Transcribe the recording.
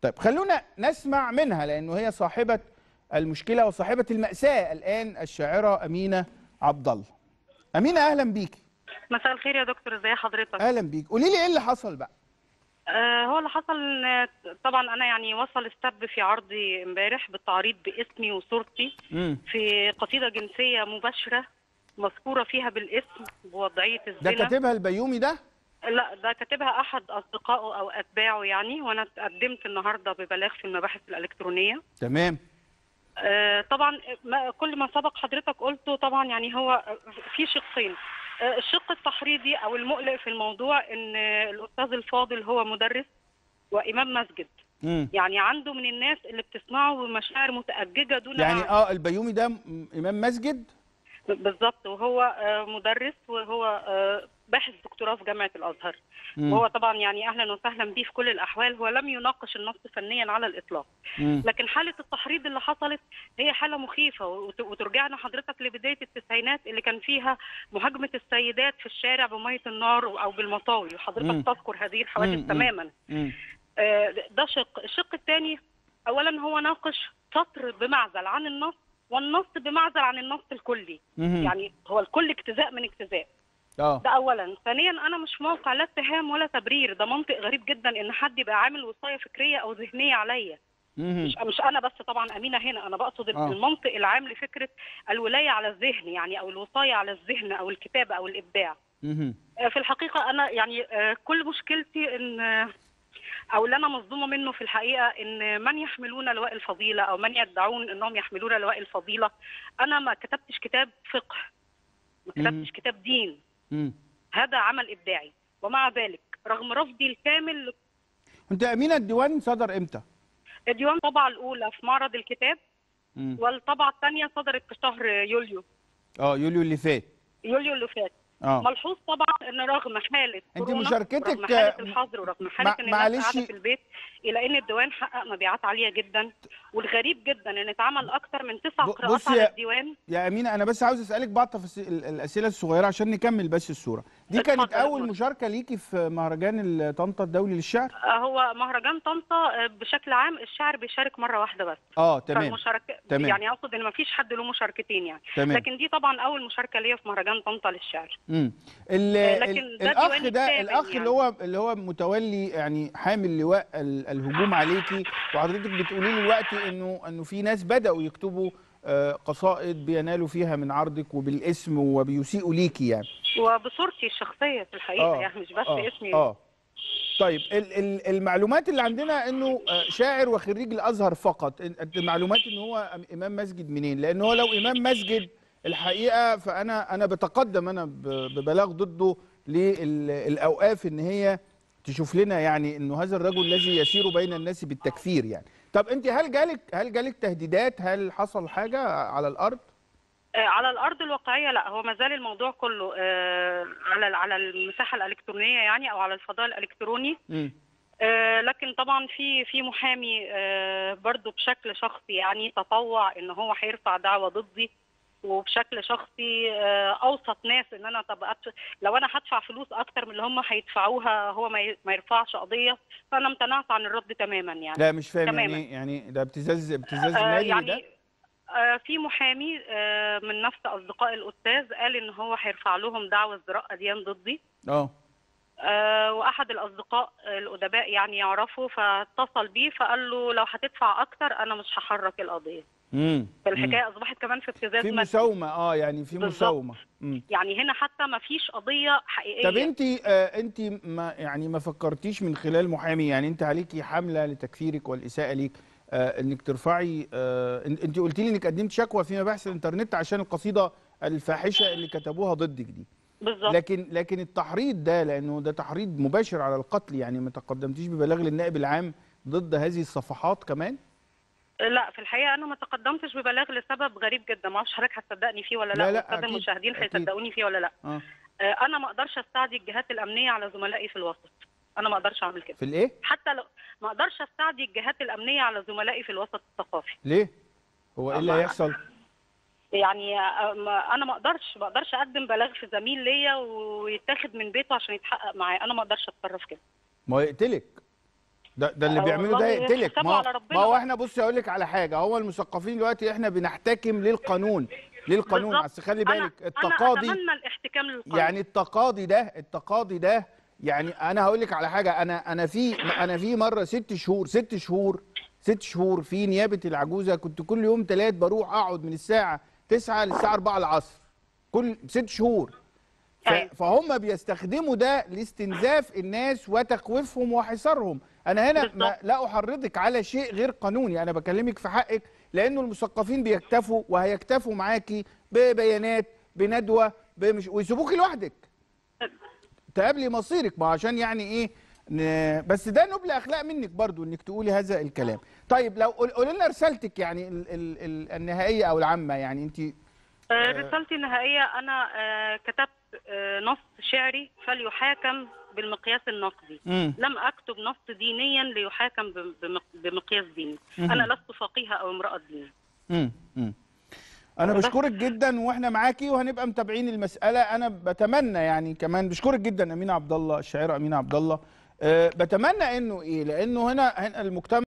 طيب خلونا نسمع منها لانه هي صاحبه المشكله وصاحبه الماساه الان الشاعره امينه عبد الله امينه اهلا بيكي مساء الخير يا دكتور ازي حضرتك اهلا بيك قولي لي ايه اللي حصل بقى آه هو اللي حصل ان طبعا انا يعني وصل السب في عرضي امبارح بالتعريض باسمي وصورتي امم في قصيده جنسيه مباشره مذكوره فيها بالاسم بوضعيه ده الزنا كاتبها البيومي ده لا ده كاتبها احد اصدقائه او اتباعه يعني وانا قدمت النهارده ببلاغ في المباحث الالكترونيه تمام آه، طبعا ما كل ما سبق حضرتك قلته طبعا يعني هو في شقين آه، الشق التحريضي او المقلق في الموضوع ان الاستاذ الفاضل هو مدرس وامام مسجد امم يعني عنده من الناس اللي بتسمعه بمشاعر متأججة دون يعني معنى. اه البيومي ده م- امام مسجد بالظبط وهو آه، مدرس وهو آه، باحث دكتوراه في جامعة الأزهر مم. وهو طبعا يعني أهلا وسهلا بيه في كل الأحوال هو لم يناقش النص فنيا على الإطلاق مم. لكن حالة التحريض اللي حصلت هي حالة مخيفة وت- وترجعنا حضرتك لبداية التسعينات اللي كان فيها مهاجمة السيدات في الشارع بمية النار أو بالمطاوي مم. وحضرتك تذكر هذه مم. الحوادث تماما مم. آه، ده شق الشق الثاني اولا هو ناقش سطر بمعزل عن النص والنص بمعزل عن النص الكلي مم. يعني هو الكل اجتزاء من اجتزاء اه ده اولا ثانيا انا مش في موقع لا اتهام ولا تبرير ده منطق غريب جدا ان حد يبقى عامل وصايه فكريه او ذهنيه عليا مم. مش مش انا بس طبعا امينه هنا انا بقصد آه. المنطق العام لفكره الولايه على الذهن يعني او الوصايه على الذهن او الكتابه او الابداع مم. آه، في الحقيقة أنا يعني آه، كل مشكلتي إن آه، أو اللي أنا مصدومة منه في الحقيقة إن من يحملون لواء الفضيلة أو من يدعون إنهم يحملون لواء الفضيلة أنا ما كتبتش كتاب فقه ما مم. كتبتش كتاب دين مم. هذا عمل إبداعي ومع ذلك رغم رفضي الكامل انت امينه الديوان صدر امتى الديوان طبعة الأولى في معرض الكتاب مم. والطبعة الثانية صدرت في شهر يوليو اه يوليو اللي فات يوليو اللي فات اه ملحوظ طبعا ان رغم حاله أنت كورونا مشاركتك- ورغم حاله الحظر ورغم حاله مع- ان الناس معلش- قاعده في البيت الا ان الديوان حقق مبيعات عاليه جدا والغريب جدا ان اتعمل اكتر من تسع ب- قراءات بصي على يا- الديوان يا امينه انا بس عاوز اسالك بعض تفاصيل ال- الاسئله الصغيره عشان نكمل بس الصوره دي كانت اتفضل، اول اتفضل. مشاركه ليكي في مهرجان طنطا الدولي للشعر آه، هو مهرجان طنطا آه، بشكل عام الشاعر بيشارك مره واحده بس اه تمام فالمشاركة تمام. يعني اقصد ان ما فيش حد له مشاركتين يعني تمام. لكن دي طبعا اول مشاركه ليا في مهرجان طنطا للشعر امم ال- آه، لكن ال- ده الاخ ديواني ده الثامن الاخ يعني. اللي هو اللي هو متولي يعني حامل لواء ال- الهجوم عليكي وحضرتك بتقولي لي دلوقتي انه انه في ناس بداوا يكتبوا آه، قصائد بينالوا فيها من عرضك وبالاسم وبيسيئوا ليكي يعني وبصورتي الشخصيه في الحقيقه يعني مش بس آه، اسمي اه طيب ال ال المعلومات اللي عندنا انه آه، شاعر وخريج الازهر فقط إن- انت المعلومات ان هو أم- امام مسجد منين لان هو لو امام مسجد الحقيقه فانا انا بتقدم انا ب- ببلاغ ضده للاوقاف ان هي تشوف لنا يعني انه هذا الرجل الذي يسير بين الناس بالتكفير يعني طب انت هل جالك هل جالك تهديدات هل حصل حاجه على الارض آه، على الارض الواقعيه لا هو ما زال الموضوع كله آه، على على المساحه الالكترونيه يعني او على الفضاء الالكتروني امم آه، لكن طبعا في في محامي آه، برضو بشكل شخصي يعني تطوع ان هو هيرفع دعوه ضدي وبشكل شخصي آه، اوسط ناس ان انا طب أت- لو انا هدفع فلوس اكتر من اللي هم هيدفعوها هو ما ي- ما يرفعش قضيه فانا امتنعت عن الرد تماما يعني لا مش فاهم تماماً. يعني يعني ده ابتزاز ابتزاز آه، مالي ده يعني آه، في محامي آه، من نفس اصدقاء الاستاذ قال ان هو هيرفع لهم دعوى ازدراء اديان ضدي اه آه، واحد الاصدقاء الادباء يعني يعرفه فاتصل بيه فقال له لو هتدفع اكتر انا مش هحرك القضيه امم فالحكايه اصبحت كمان في ابتزاز في مادي. مساومه اه يعني في بالظبط. مساومه مم. يعني هنا حتى ما فيش قضيه حقيقيه طب انت آه انت ما يعني ما فكرتيش من خلال محامي يعني انت عليكي حمله لتكفيرك والاساءه ليك آه انك ترفعي آه ان- انت قلتي لي انك قدمت شكوى في مباحث الانترنت عشان القصيده الفاحشه اللي كتبوها ضدك دي بالظبط لكن لكن التحريض ده لانه ده تحريض مباشر على القتل يعني ما تقدمتيش ببلاغ للنائب العام ضد هذه الصفحات كمان لا في الحقيقه انا ما تقدمتش ببلاغ لسبب غريب جدا ما اعرفش حضرتك هتصدقني فيه ولا لا, لا، لا، والساده أكيد، المشاهدين أكيد. هيصدقوني فيه ولا لا اه آه، انا ما اقدرش استعدي الجهات الامنيه على زملائي في الوسط انا ما اقدرش اعمل كده في الايه حتى لو ما اقدرش استعدي الجهات الامنيه على زملائي في الوسط الثقافي ليه هو ايه اللي الله. هيحصل يعني آه، ما- انا ما اقدرش ما اقدرش اقدم بلاغ في زميل ليا ويتاخد من بيته عشان يتحقق معاه انا ما اقدرش اتصرف كده ما هو يقتلك ده ده اللي آه بيعملوا ده والله يقتلك حسابه ما على هو- ربنا ما هو بقى. احنا بص اقول لك على حاجه هو المثقفين دلوقتي احنا بنحتكم للقانون للقانون بالظبط. بس خلي أنا- بالك انا التقاضي اتمنى الاحتكام للقانون يعني التقاضي ده التقاضي ده يعني انا هقول لك على حاجه انا انا في انا في مره ست شهور ست شهور ست شهور في نيابه العجوزه كنت كل يوم ثلاث بروح اقعد من الساعه 9 للساعه 4 العصر كل ست شهور ف- أيوة. فهم بيستخدموا ده لاستنزاف الناس وتخويفهم وحصارهم انا هنا ما بالظبط. لا احرضك على شيء غير قانوني انا بكلمك في حقك لانه المثقفين بيكتفوا وهيكتفوا معاكي ببيانات بندوه بمش ويسيبوكي لوحدك تقابلي مصيرك ما عشان يعني ايه ن... بس ده نبل اخلاق منك برضو انك تقولي هذا الكلام طيب لو قول قول لنا رسالتك يعني ال... ال... ال... النهائيه او العامه يعني انت آه، رسالتي النهائية أنا آه، كتبت آه، نص شعري فليحاكم بالمقياس النقدي مم. لم أكتب نص دينيا ليحاكم بم- بمق- بمقياس ديني مهم. أنا لست فقيهة أو امرأة دين مم. مم. انا بس. بشكرك جدا واحنا معاكي وهنبقى متابعين المساله انا بتمنى يعني كمان بشكرك جدا امينه عبد الله الشاعره امينه عبد الله أه بتمنى انه ايه لانه هنا هنا المجتمع